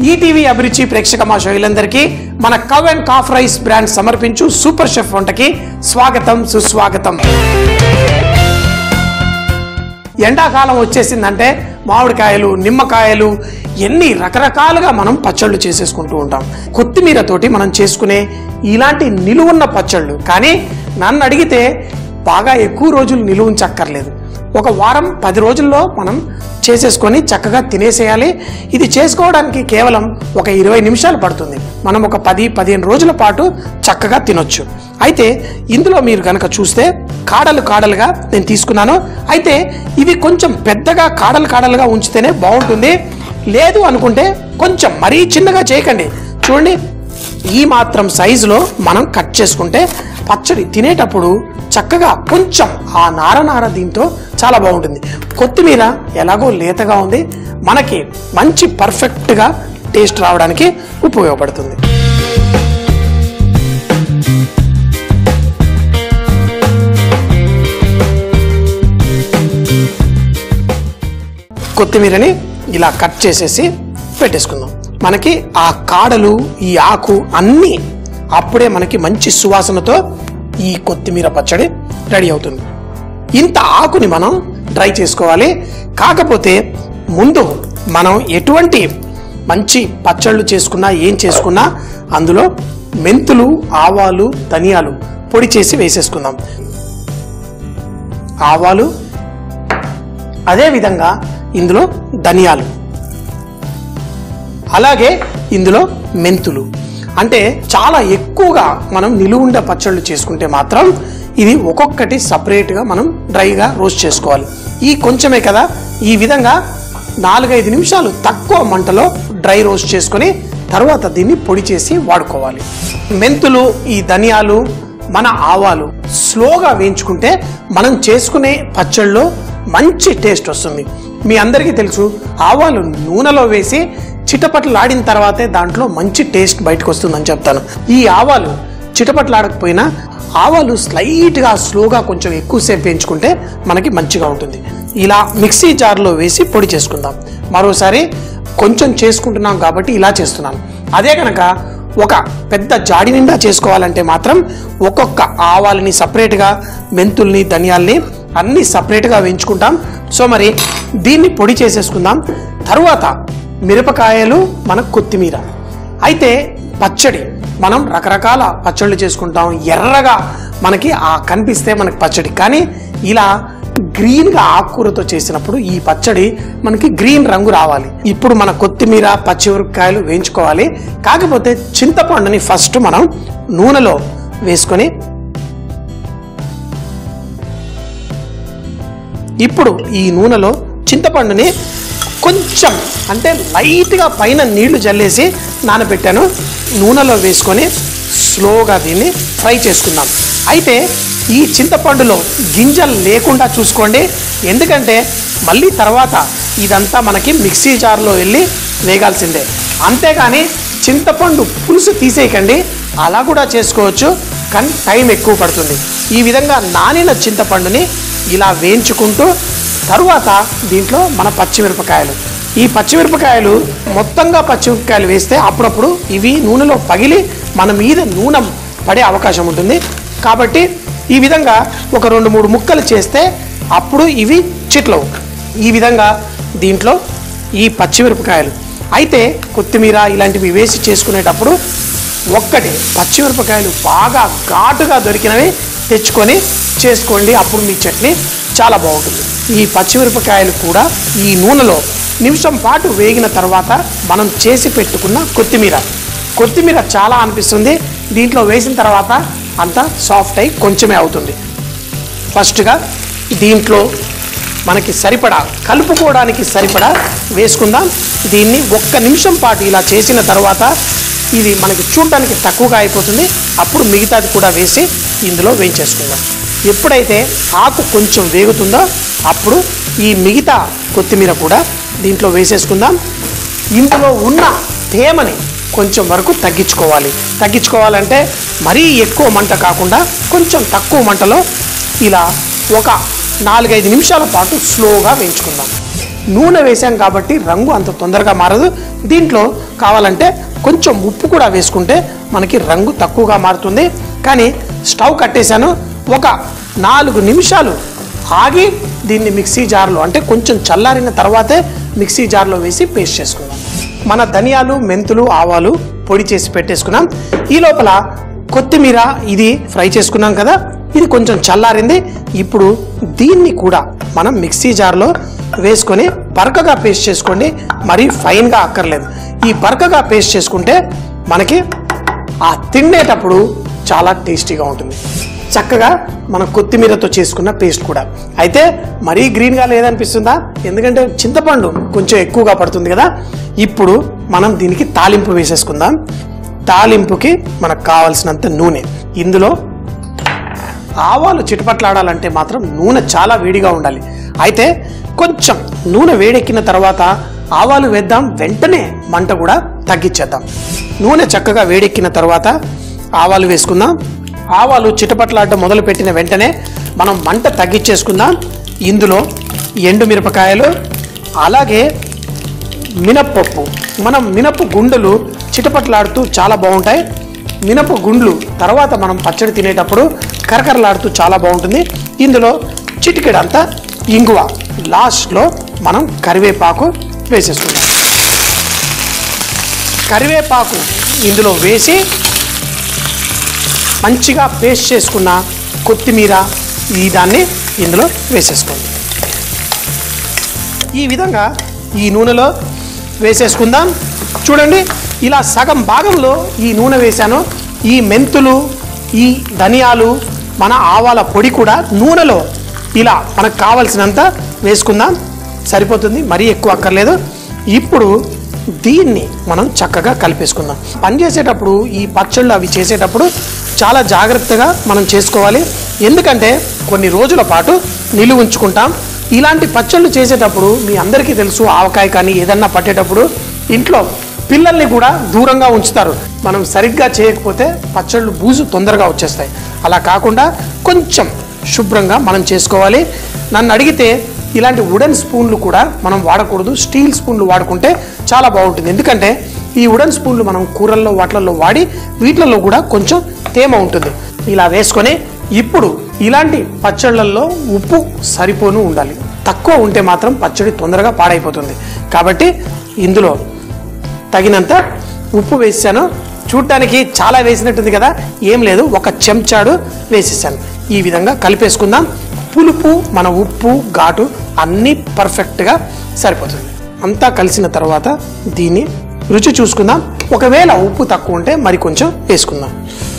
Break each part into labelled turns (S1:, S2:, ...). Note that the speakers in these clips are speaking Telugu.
S1: ఈటీవీ అభిరుచి ప్రేక్షక మా షోయిలందరికీ మన cow and calf rice brand సమర్పించు సూపర్ షెఫ్ వంటకి స్వాగతం సుస్వాగతం ఎండాకాలం వచ్చేసిందంటే మామిడికాయలు నిమ్మకాయలు ఎన్ని రకరకాలుగా మనం పచ్చళ్ళు చేసేసుకుంటూ ఉంటాం కొత్తిమీరతోటి మనం చేసుకునే ఇలాంటి నిలువున్న పచ్చళ్ళు కానీ నన్ను అడిగితే బాగా ఎక్కువ రోజులు నిలువ ఉంచక్కర్లేదు ఒక వారం పది రోజుల్లో మనం చేసేసుకొని చక్కగా తినేసేయాలి ఇది చేసుకోవడానికి కేవలం ఒక ఇరవై నిమిషాలు పడుతుంది మనం ఒక పది పదిహేను రోజుల పాటు చక్కగా తినొచ్చు అయితే ఇందులో మీరు కనుక చూస్తే కాడలు కాడలుగా నేను తీసుకున్నాను అయితే ఇవి కొంచెం పెద్దగా కాడలు కాడలుగా ఉంచితేనే బాగుంటుంది లేదు అనుకుంటే కొంచెం మరీ చిన్నగా చేయకండి చూడండి ఈ మాత్రం సైజులో మనం కట్ చేసుకుంటే పచ్చడి తినేటప్పుడు చక్కగా కొంచెం ఆ నార నార దీంతో చాలా బాగుంటుంది కొత్తిమీర ఎలాగో లేతగా ఉంది మనకి మంచి పర్ఫెక్ట్గా టేస్ట్ రావడానికి ఉపయోగపడుతుంది కొత్తిమీరని ఇలా కట్ చేసేసి పెట్టేసుకుందాం మనకి ఆ కాడలు ఈ ఆకు అన్నీ అప్పుడే మనకి మంచి సువాసనతో ఈ కొత్తిమీర పచ్చడి రెడీ అవుతుంది ఇంత ఆకుని మనం డ్రై చేసుకోవాలి కాకపోతే ముందు మనం ఎటువంటి మంచి పచ్చళ్ళు చేసుకున్నా ఏం చేసుకున్నా అందులో మెంతులు ఆవాలు ధనియాలు పొడి చేసి వేసేసుకుందాం ఆవాలు అదేవిధంగా ఇందులో ధనియాలు అలాగే ఇందులో మెంతులు అంటే చాలా ఎక్కువగా మనం నిలువుండ పచ్చళ్ళు చేసుకుంటే మాత్రం ఇది ఒక్కొక్కటి సపరేట్గా మనం డ్రైగా రోస్ట్ చేసుకోవాలి ఈ కొంచెమే కదా ఈ విధంగా నాలుగైదు నిమిషాలు తక్కువ మంటలో డ్రై రోస్ట్ చేసుకొని తర్వాత దీన్ని పొడి చేసి వాడుకోవాలి మెంతులు ఈ ధనియాలు మన ఆవాలు స్లోగా వేయించుకుంటే మనం చేసుకునే పచ్చళ్ళలో మంచి టేస్ట్ వస్తుంది మీ అందరికీ తెలుసు ఆవాలు నూనెలో వేసి చిటపటలాడిన తర్వాతే దాంట్లో మంచి టేస్ట్ బయటకు వస్తుందని చెప్తాను ఈ ఆవాలు చిటపటలాడకపోయినా ఆవాలు స్లైట్గా స్లోగా కొంచెం ఎక్కువసేపు వేయించుకుంటే మనకి మంచిగా ఉంటుంది ఇలా మిక్సీ జార్లో వేసి పొడి చేసుకుందాం మరోసారి కొంచెం చేసుకుంటున్నాం కాబట్టి ఇలా చేస్తున్నాను అదే కనుక ఒక పెద్ద జాడి నిండా చేసుకోవాలంటే మాత్రం ఒక్కొక్క ఆవాలని సపరేట్గా మెంతుల్ని ధనియాల్ని అన్ని సపరేట్గా వేయించుకుంటాం సో మరి దీన్ని పొడి చేసేసుకుందాం తరువాత మిరపకాయలు మన కొత్తిమీర అయితే పచ్చడి మనం రకరకాల పచ్చళ్ళు చేసుకుంటాం ఎర్రగా మనకి ఆ కనిపిస్తే మనకి పచ్చడి కానీ ఇలా గ్రీన్గా ఆకుకూరతో చేసినప్పుడు ఈ పచ్చడి మనకి గ్రీన్ రంగు రావాలి ఇప్పుడు మన కొత్తిమీర పచ్చిమిరపకాయలు వేయించుకోవాలి కాకపోతే చింతపండుని ఫస్ట్ మనం నూనెలో వేసుకొని ఇప్పుడు ఈ నూనెలో చింతపండుని కొంచెం అంటే లైట్గా పైన నీళ్లు జల్లేసి నానబెట్టాను నూనెలో వేసుకొని స్లోగా దీన్ని ఫ్రై చేసుకుందాం అయితే ఈ చింతపండులో గింజలు లేకుండా చూసుకోండి ఎందుకంటే మళ్ళీ తర్వాత ఇదంతా మనకి మిక్సీ జార్లో వెళ్ళి వేగాల్సిందే అంతేగాని చింతపండు పులుసు తీసేయకండి అలా కూడా చేసుకోవచ్చు కానీ టైం ఎక్కువ పడుతుంది ఈ విధంగా నానిన చింతపండుని ఇలా వేయించుకుంటూ తరువాత దీంట్లో మన పచ్చిమిరపకాయలు ఈ పచ్చిమిరపకాయలు మొత్తంగా పచ్చిమిరపకాయలు వేస్తే అప్పుడప్పుడు ఇవి నూనెలో పగిలి మన మీద నూనె పడే అవకాశం ఉంటుంది కాబట్టి ఈ విధంగా ఒక రెండు మూడు ముక్కలు చేస్తే అప్పుడు ఇవి చిట్లవు ఈ విధంగా దీంట్లో ఈ పచ్చిమిరపకాయలు అయితే కొత్తిమీర ఇలాంటివి వేసి చేసుకునేటప్పుడు ఒక్కటి పచ్చిమిరపకాయలు బాగా ఘాటుగా దొరికినవి తెచ్చుకొని చేసుకోండి అప్పుడు మీ చట్నీ చాలా బాగుంటుంది ఈ పచ్చిమిరపకాయలు కూడా ఈ నూనెలో నిమిషం పాటు వేగిన తర్వాత మనం చేసి పెట్టుకున్న కొత్తిమీర కొత్తిమీర చాలా అనిపిస్తుంది దీంట్లో వేసిన తర్వాత అంతా సాఫ్ట్ అయి కొంచెమే అవుతుంది ఫస్ట్గా దీంట్లో మనకి సరిపడా కలుపుకోవడానికి సరిపడా వేసుకుందాం దీన్ని ఒక్క నిమిషం పాటు ఇలా చేసిన తర్వాత ఇది మనకి చూడడానికి తక్కువగా అయిపోతుంది అప్పుడు మిగతాది కూడా వేసి ఇందులో వేయించేసుకుందాం ఎప్పుడైతే ఆకు కొంచెం వేగుతుందో అప్పుడు ఈ మిగతా కొత్తిమీర కూడా దీంట్లో వేసేసుకుందాం ఇందులో ఉన్న తేమని కొంచెం వరకు తగ్గించుకోవాలి తగ్గించుకోవాలంటే మరీ ఎక్కువ మంట కాకుండా కొంచెం తక్కువ మంటలో ఇలా ఒక నాలుగైదు నిమిషాల పాటు స్లోగా వేయించుకుందాం నూనె వేసాం కాబట్టి రంగు అంత తొందరగా మారదు దీంట్లో కావాలంటే కొంచెం ఉప్పు కూడా వేసుకుంటే మనకి రంగు తక్కువగా మారుతుంది కానీ స్టవ్ కట్టేశాను ఒక నాలుగు నిమిషాలు ఆగి దీన్ని మిక్సీ జార్లో అంటే కొంచెం చల్లారిన తర్వాతే మిక్సీ జార్లో వేసి పేస్ట్ చేసుకుందాం మన ధనియాలు మెంతులు ఆవాలు పొడి చేసి పెట్టేసుకున్నాం ఈ లోపల కొత్తిమీర ఇది ఫ్రై చేసుకున్నాం కదా ఇది కొంచెం చల్లారింది ఇప్పుడు దీన్ని కూడా మనం మిక్సీ జార్లో వేసుకొని బరకగా పేస్ట్ చేసుకోండి మరీ ఫైన్గా అక్కర్లేదు ఈ బరకగా పేస్ట్ చేసుకుంటే మనకి ఆ తినేటప్పుడు చాలా టేస్టీగా ఉంటుంది చక్కగా మన కొత్తిమీరతో చేసుకున్న పేస్ట్ కూడా అయితే మరీ గ్రీన్గా లేదనిపిస్తుందా ఎందుకంటే చింతపండు కొంచెం ఎక్కువగా పడుతుంది కదా ఇప్పుడు మనం దీనికి తాలింపు వేసేసుకుందాం తాలింపుకి మనకు కావాల్సినంత నూనె ఇందులో ఆవాలు చిటపట్లాడాలంటే మాత్రం నూనె చాలా వేడిగా ఉండాలి అయితే కొంచెం నూనె వేడెక్కిన తర్వాత ఆవాలు వేద్దాం వెంటనే మంట కూడా తగ్గించేద్దాం నూనె చక్కగా వేడెక్కిన తర్వాత ఆవాలు వేసుకుందాం ఆవాలు చిటపట్లాడడం మొదలు పెట్టిన వెంటనే మనం మంట తగ్గించేసుకుందాం ఇందులో ఎండు మిరపకాయలు అలాగే మినప్పప్పు మనం మినపు గుండెలు చిటపట్లాడుతూ చాలా బాగుంటాయి మినప గుండ్లు తర్వాత మనం పచ్చడి తినేటప్పుడు కరకరలాడుతూ చాలా బాగుంటుంది ఇందులో చిటికెడంతా ఇంగువ లాస్ట్లో మనం కరివేపాకు వేసేసుకుందాం కరివేపాకు ఇందులో వేసి మంచిగా పేస్ట్ చేసుకున్న కొత్తిమీర ఈ దాన్ని ఇందులో వేసేసుకోండి ఈ విధంగా ఈ నూనెలో వేసేసుకుందాం చూడండి ఇలా సగం భాగంలో ఈ నూనె వేశాను ఈ మెంతులు ఈ ధనియాలు మన ఆవాల పొడి కూడా నూనెలో ఇలా మనకు కావలసినంత వేసుకుందాం సరిపోతుంది మరీ ఎక్కువ అక్కర్లేదు ఇప్పుడు దీన్ని మనం చక్కగా కలిపేసుకుందాం పని చేసేటప్పుడు ఈ పచ్చళ్ళు అవి చేసేటప్పుడు చాలా జాగ్రత్తగా మనం చేసుకోవాలి ఎందుకంటే కొన్ని రోజుల పాటు నిలువ ఉంచుకుంటాం ఇలాంటి పచ్చళ్ళు చేసేటప్పుడు మీ అందరికీ తెలుసు ఆవకాయ కానీ ఏదన్నా పట్టేటప్పుడు ఇంట్లో పిల్లల్ని కూడా దూరంగా ఉంచుతారు మనం సరిగ్గా చేయకపోతే పచ్చళ్ళు బూజు తొందరగా వచ్చేస్తాయి అలా కాకుండా కొంచెం శుభ్రంగా మనం చేసుకోవాలి నన్ను అడిగితే ఇలాంటి వుడెన్ స్పూన్లు కూడా మనం వాడకూడదు స్టీల్ స్పూన్లు వాడుకుంటే చాలా బాగుంటుంది ఎందుకంటే ఈ వుడెన్ స్పూన్లు మనం కూరల్లో వాటిల్లో వాడి వీటిల్లో కూడా కొంచెం తేమ ఉంటుంది ఇలా వేసుకొని ఇప్పుడు ఇలాంటి పచ్చళ్ళల్లో ఉప్పు సరిపోను ఉండాలి తక్కువ ఉంటే మాత్రం పచ్చడి తొందరగా పాడైపోతుంది కాబట్టి ఇందులో తగినంత ఉప్పు వేసాను చూడటానికి చాలా వేసినట్టుంది కదా ఏం లేదు ఒక చెంచాడు వేసేసాను ఈ విధంగా కలిపేసుకుందాం పులుపు మన ఉప్పు ఘాటు అన్నీ పర్ఫెక్ట్గా సరిపోతుంది అంతా కలిసిన తర్వాత దీన్ని రుచి చూసుకుందాం ఒకవేళ ఉప్పు తక్కువ ఉంటే మరి కొంచెం వేసుకుందాం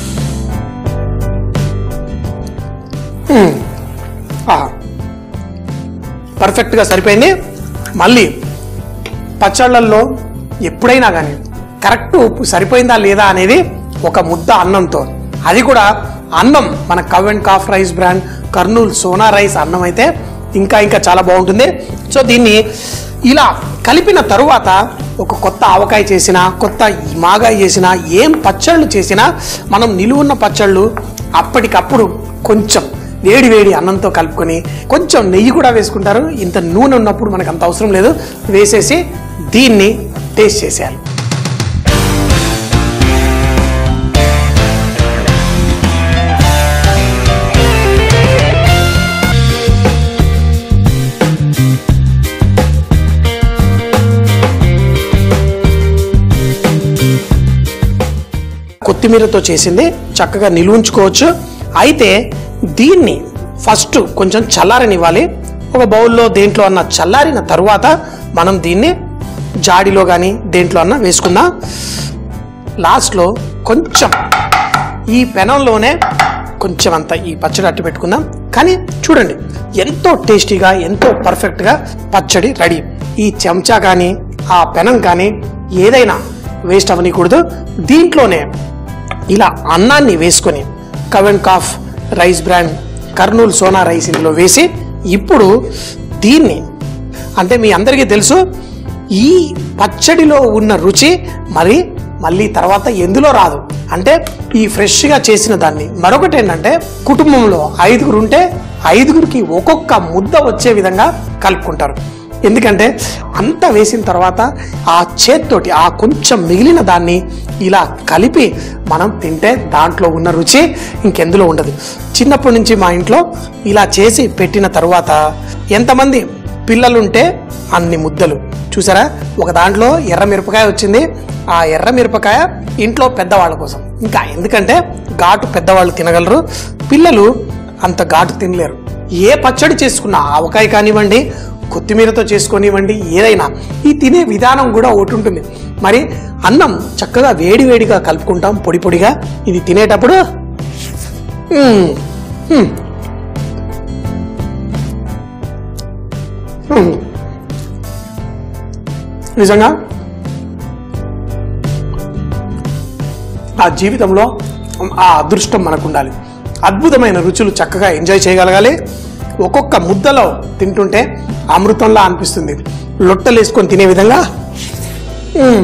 S1: మ్మ్. ఆహా పర్ఫెక్ట్గా సరిపోయింది మళ్ళీ పచ్చళ్ళల్లో ఎప్పుడైనా కానీ కరెక్ట్ ఉప్పు సరిపోయిందా లేదా అనేది ఒక ముద్ద అన్నంతో అది కూడా అన్నం మన cow and calf rice brand Kurnool Sona rice అన్నం అయితే ఇంకా ఇంకా చాలా బాగుంటుంది సో దీన్ని ఇలా కలిపిన తరువాత ఒక కొత్త ఆవకాయ చేసినా కొత్త మాగాయ చేసినా ఏం పచ్చళ్ళు చేసినా మనం నిలువున్న పచ్చళ్ళు అప్పటికప్పుడు కొంచెం వేడి వేడి అన్నంతో కలుపుకొని కొంచెం నెయ్యి కూడా వేసుకుంటారు ఇంత నూనె ఉన్నప్పుడు మనకు అంత అవసరం లేదు వేసేసి దీన్ని టేస్ట్ చేసేయాలి కొత్తిమీరతో చేసింది చక్కగా నిలువుంచుకోవచ్చు అయితే దీన్ని ఫస్ట్ కొంచెం చల్లారనివ్వాలి ఒక బౌల్లో దేంట్లో అన్న చల్లారిన తరువాత మనం దీన్ని జాడిలో కానీ దేంట్లో అన్న వేసుకుందాం లాస్ట్లో కొంచెం ఈ పెనంలోనే కొంచెం అంత ఈ పచ్చడి అట్టు పెట్టుకుందాం కానీ చూడండి ఎంతో టేస్టీగా ఎంతో పర్ఫెక్ట్గా పచ్చడి రెడీ ఈ చెంచా కానీ ఆ పెనం కానీ ఏదైనా వేస్ట్ అవ్వనీకూడదు దీంట్లోనే ఇలా అన్నాన్ని వేసుకొని cow and calf rice brand Kurnool Sona rice ఇందులో వేసి ఇప్పుడు దీన్ని అంటే మీ అందరికీ తెలుసు ఈ పచ్చడిలో ఉన్న రుచి మరి మళ్ళీ తర్వాత ఎందులో రాదు అంటే ఈ ఫ్రెష్గా చేసిన దాన్ని మరొకటి ఏంటంటే కుటుంబంలో ఐదుగురు ఉంటే ఐదుగురికి ఒక్కొక్క ముద్ద వచ్చే విధంగా కలుపుకుంటారు ఎందుకంటే అంతా వేసిన తర్వాత ఆ చేత్తోటి ఆ కొంచెం మిగిలిన దాన్ని ఇలా కలిపి మనం తింటే దాంట్లో ఉన్న రుచి ఇంకెందులో ఉండదు చిన్నప్పటి నుంచి మా ఇంట్లో ఇలా చేసి పెట్టిన తర్వాత ఎంతమంది పిల్లలుంటే అన్ని ముద్దలు చూసారా ఒక దాంట్లో ఎర్ర మిరపకాయ వచ్చింది ఆ ఎర్ర మిరపకాయ ఇంట్లో పెద్దవాళ్ళ కోసం ఇంకా ఎందుకంటే ఘాటు పెద్దవాళ్ళు తినగలరు పిల్లలు అంత ఘాటు తినలేరు ఏ పచ్చడి చేసుకున్నా ఆవకాయ కానివ్వండి కొత్తిమీరతో చేసుకొనివ్వండి ఏదైనా ఈ తినే విధానం కూడా ఒకటి ఉంటుంది మరి అన్నం చక్కగా వేడి వేడిగా కలుపుకుంటాం పొడి పొడిగా ఇది తినేటప్పుడు మ్మ్, మ్మ్, మ్మ్. నిజంగా ఆ జీవితంలో ఆ అదృష్టం మనకు ఉండాలి అద్భుతమైన రుచులు చక్కగా ఎంజాయ్ చేయగలగాలి ఒక్కొక్క ముద్దలో తింటుంటే అమృతంలా అనిపిస్తుంది లొట్టలు వేసుకొని తినే విధంగా మ్మ్.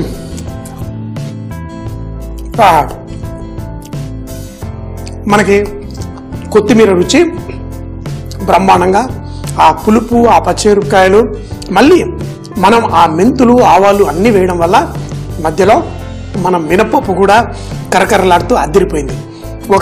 S1: ఆ. మనకి కొత్తిమీర రుచి బ్రహ్మాండంగా ఆ పులుపు ఆ పచ్చిమిరపకాయలు మళ్ళీ మనం ఆ మెంతులు ఆవాలు అన్నీ వేయడం వల్ల మధ్యలో మన మినపప్పు కూడా కరకరలాడుతూ అద్దిరిపోయింది ఒక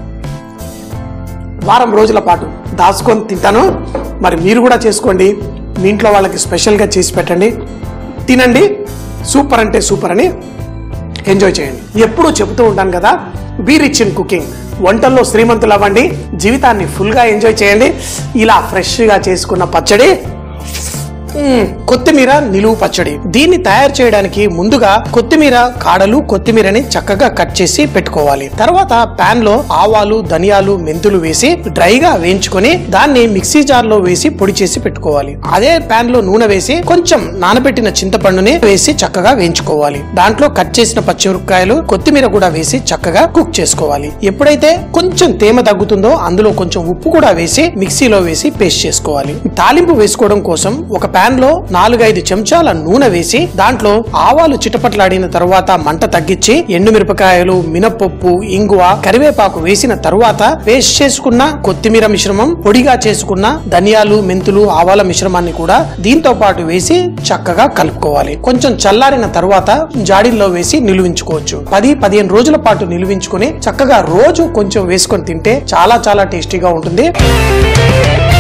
S1: వారం రోజుల పాటు దాచుకొని తింటాను మరి మీరు కూడా చేసుకోండి మీ ఇంట్లో వాళ్ళకి స్పెషల్గా చేసి పెట్టండి తినండి సూపర్ అంటే సూపర్ అని ఎంజాయ్ చేయండి ఎప్పుడూ చెబుతూ ఉంటాను కదా బీ రిచ్ ఇన్ కుకింగ్ వంటల్లో శ్రీమంతులు అవ్వండి జీవితాన్ని ఫుల్గా ఎంజాయ్ చేయండి ఇలా ఫ్రెష్గా చేసుకున్న పచ్చడి మ్మ్, కొత్తిమీర నిలువు పచ్చడి దీన్ని తయారు చేయడానికి ముందుగా కొత్తిమీర కాడలు కొత్తిమీరని చక్కగా కట్ చేసి పెట్టుకోవాలి తర్వాత పాన్ లో ఆవాలు ధనియాలు మెంతులు వేసి డ్రైగా వేయించుకొని దాన్ని మిక్సీ జార్ లో వేసి పొడి చేసి పెట్టుకోవాలి అదే పాన్ లో నూనె వేసి కొంచెం నానబెట్టిన చింతపండుని వేసి చక్కగా వేయించుకోవాలి దాంట్లో కట్ చేసిన పచ్చిమిరపకాయలు కొత్తిమీర కూడా వేసి చక్కగా కుక్ చేసుకోవాలి ఎప్పుడైతే కొంచెం తేమ తగ్గుతుందో అందులో కొంచెం ఉప్పు కూడా వేసి మిక్సీలో వేసి పేస్ట్ చేసుకోవాలి తాలింపు వేసుకోవడం కోసం ఒక పాన్ లో నాలుగైదు చెంచాల నూనె వేసి దాంట్లో ఆవాలు చిటపట్లాడిన తర్వాత మంట తగ్గించి ఎండుమిరపకాయలు మినపప్పు ఇంగువ కరివేపాకు వేసిన తరువాత పేస్ట్ చేసుకున్న కొత్తిమీర మిశ్రమం పొడిగా చేసుకున్న ధనియాలు మెంతులు ఆవాల మిశ్రమాన్ని కూడా దీంతో పాటు వేసి చక్కగా కలుపుకోవాలి కొంచెం చల్లారిన తర్వాత జాడీల్లో వేసి నిలువించుకోవచ్చు పది పదిహేను రోజుల పాటు నిలువించుకొని చక్కగా రోజు కొంచెం వేసుకొని తింటే చాలా చాలా టేస్టీగా ఉంటుంది